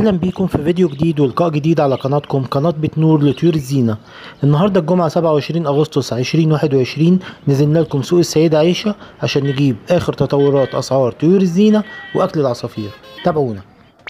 اهلا بيكم في فيديو جديد ولقاء جديد على قناتكم قناة بيت نور لطيور الزينة النهاردة الجمعة 27 اغسطس 2021 نزلنا لكم سوق السيدة عيشة عشان نجيب اخر تطورات اسعار طيور الزينة واكل العصافير تابعونا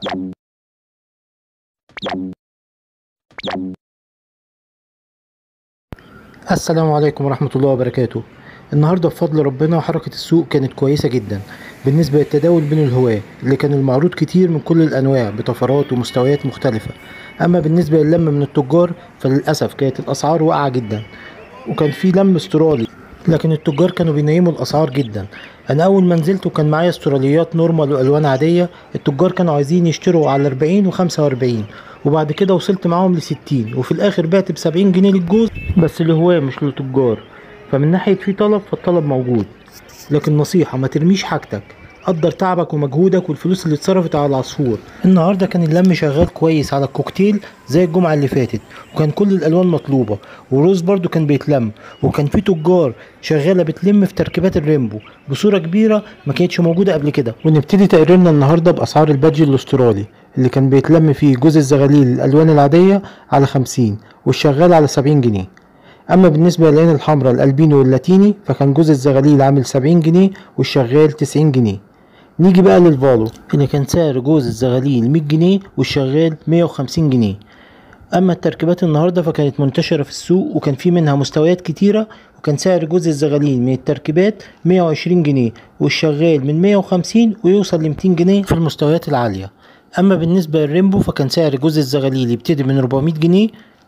السلام عليكم ورحمة الله وبركاته النهاردة بفضل ربنا حركة السوق كانت كويسة جدا بالنسبة للتداول بين الهواة اللي كان المعروض كتير من كل الأنواع بطفرات ومستويات مختلفة أما بالنسبة للم من التجار فللأسف كانت الأسعار واقعة جدا وكان في لم استرالي لكن التجار كانوا بينيموا الأسعار جدا أنا أول ما نزلت وكان معايا استراليات نورمال وألوان عادية التجار كانوا عايزين يشتروا على 40 و 45 وبعد كده وصلت معاهم ل 60 وفي الآخر بعت ب 70 جنيه للجوز بس لهواه مش للتجار فمن ناحية في طلب فالطلب موجود لكن نصيحة ما ترميش حاجتك قدر تعبك ومجهودك والفلوس اللي اتصرفت على العصفور النهارده كان اللم شغال كويس على الكوكتيل زي الجمعة اللي فاتت وكان كل الالوان مطلوبة والروز برضو كان بيتلم وكان في تجار شغالة بتلم في تركيبات الريمبو بصورة كبيرة ما كانتش موجودة قبل كده ونبتدي تقريرنا النهارده باسعار البادج الاسترالي اللي كان بيتلم فيه جوز الزغاليل الالوان العادية على 50 والشغال على 70 جنيه اما بالنسبه للعين الحمراء الالبينو واللاتيني فكان جوز الزغاليل عامل 70 جنيه والشغال 90 جنيه نيجي بقى للفالو اللي كان سعر جوز الزغاليل 100 جنيه والشغال 150 جنيه اما التركيبات النهارده فكانت منتشره في السوق وكان في منها مستويات كتيره وكان سعر جوز الزغاليل من التركيبات 120 جنيه والشغال من 150 ويوصل ل 200 جنيه في المستويات العاليه اما بالنسبه للريمبو فكان سعر جوز الزغاليل يبتدي من 400 جنيه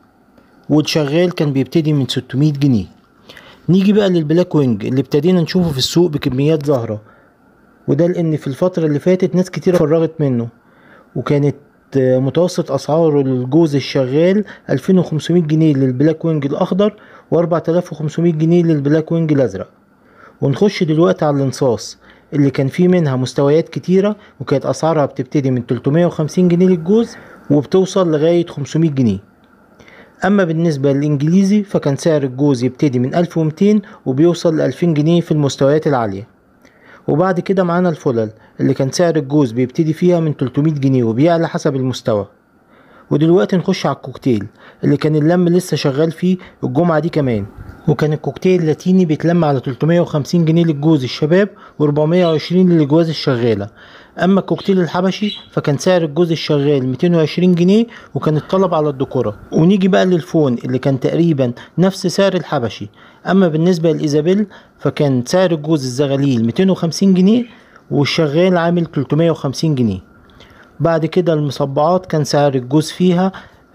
والشغال كان بيبتدي من 600 جنيه نيجي بقى للبلاك وينج اللي ابتدينا نشوفه في السوق بكميات ظاهرة وده لان في الفترة اللي فاتت ناس كتير فرغت منه وكانت متوسط اسعاره للجوز الشغال 2500 جنيه للبلاك وينج الاخضر و4500 جنيه للبلاك وينج الازرق ونخش دلوقتي على الانصاص اللي كان فيه منها مستويات كتيرة وكانت اسعارها بتبتدي من 350 جنيه للجوز وبتوصل لغاية 500 جنيه اما بالنسبة للانجليزي فكان سعر الجوز يبتدي من 1200 وبيوصل ل 2000 جنيه في المستويات العالية وبعد كده معانا الفلل اللي كان سعر الجوز بيبتدي فيها من 300 جنيه وبيعلى حسب المستوى ودلوقتي نخش على الكوكتيل اللي كان اللم لسه شغال فيه الجمعة دي كمان وكان الكوكتيل اللاتيني بيتلم على 350 جنيه للجوز الشباب و420 للجواز الشغالة اما الكوكتيل الحبشي فكان سعر الجوز الشغال 220 جنيه وكان الطلب على الدكورة ونيجي بقى للفون اللي كان تقريبا نفس سعر الحبشي اما بالنسبة للايزابيل فكان سعر الجوز الزغاليل 250 جنيه والشغال عامل 350 جنيه بعد كده المصبعات كان سعر الجوز فيها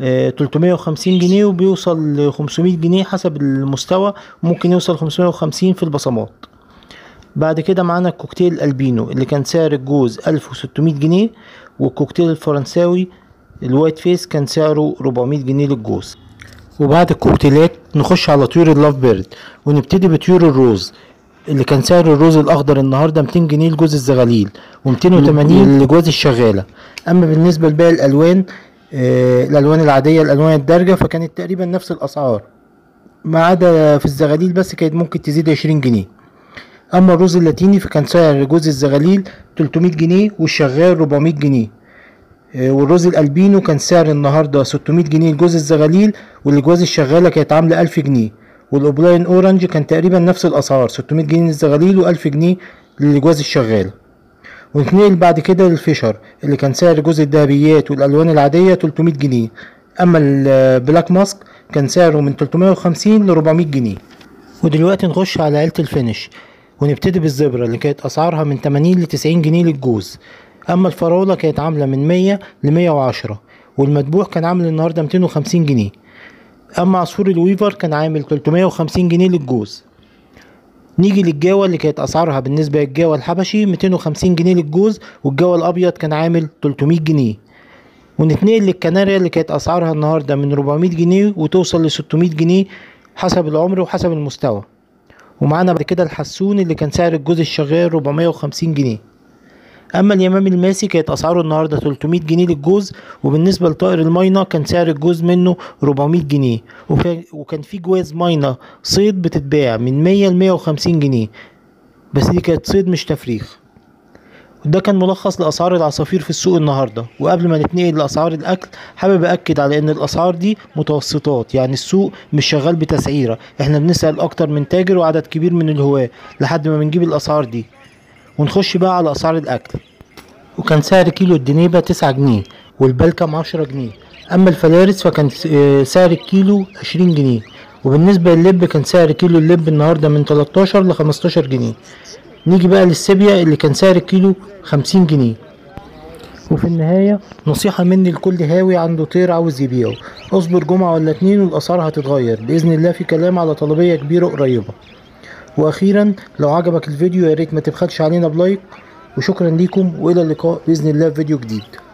350 جنيه وبيوصل ل 500 جنيه حسب المستوى ممكن يوصل 550 في البصمات بعد كده معانا الكوكتيل الالبينو اللي كان سعر الجوز 1600 جنيه والكوكتيل الفرنساوي الوايت فيس كان سعره 400 جنيه للجوز وبعد الكوكتيلات نخش على طيور اللاف بيرد ونبتدي بطيور الروز اللي كان سعر الروز الاخضر النهارده 200 جنيه لجوز الزغاليل و280 لجوز الشغاله اما بالنسبه لباقي الالوان آه الالوان العاديه الالوان الدارجه فكانت تقريبا نفس الاسعار ما عدا في الزغاليل بس كانت ممكن تزيد 20 جنيه اما الرز اللاتيني فكان سعر جوز الزغاليل 300 جنيه والشغال 400 جنيه آه والرز الالبينو كان سعر النهارده 600 جنيه لجوز الزغاليل والجواز الشغاله كانت عامله 1000 جنيه والاوبلاين اورنج كان تقريبا نفس الاسعار 600 جنيه للزغاليل و1000 جنيه للجواز الشغال ونتنقل بعد كده للفيشر اللي كان سعر جوز الذهبيات والالوان العاديه 300 جنيه اما البلاك ماسك كان سعره من 350 ل 400 جنيه ودلوقتي نخش على عيله الفينش ونبتدي بالزبرة اللي كانت أسعارها من 80 ل 90 جنيه للجوز أما الفراولة كانت عاملة من 100 ل 110 والمدبوح كان عامل النهاردة 250 جنيه أما عصفور الويفر كان عامل 350 جنيه للجوز نيجي للجاوة اللي كانت أسعارها بالنسبة للجاوة الحبشي 250 جنيه للجوز والجاوة الأبيض كان عامل 300 جنيه ونتنقل للكناريا اللي كانت أسعارها النهاردة من 400 جنيه وتوصل ل 600 جنيه حسب العمر وحسب المستوى ومعانا بعد كده الحسون اللي كان سعر الجوز الشغال 450 جنيه اما اليمام الماسي كانت اسعاره النهارده 300 جنيه للجوز وبالنسبه لطائر الماينا كان سعر الجوز منه 400 جنيه وكان في جواز ماينا صيد بتتباع من 100 ل 150 جنيه بس دي كانت صيد مش تفريخ وده كان ملخص لأسعار العصافير في السوق النهاردة وقبل ما نتنقل لأسعار الأكل حابب أكد على إن الأسعار دي متوسطات يعني السوق مش شغال بتسعيرة احنا بنسأل أكتر من تاجر وعدد كبير من الهواة لحد ما بنجيب الأسعار دي ونخش بقى على أسعار الأكل وكان سعر كيلو الدنيبة تسعة جنيه والبلكم عشرة جنيه أما الفلارس فكان س- آه، سعر الكيلو عشرين جنيه وبالنسبة لللب كان سعر كيلو اللب النهاردة من 13 ل 15 جنيه نيجي بقى للسيبيا اللي كان سعر الكيلو 50 جنيه وفي النهاية نصيحة مني لكل هاوي عنده طير عاوز يبيعه اصبر جمعة ولا اتنين والأسعار هتتغير بإذن الله في كلام على طلبية كبيرة قريبة وأخيرا لو عجبك الفيديو يا ريت ما تبخلش علينا بلايك وشكرا ليكم وإلى اللقاء بإذن الله في فيديو جديد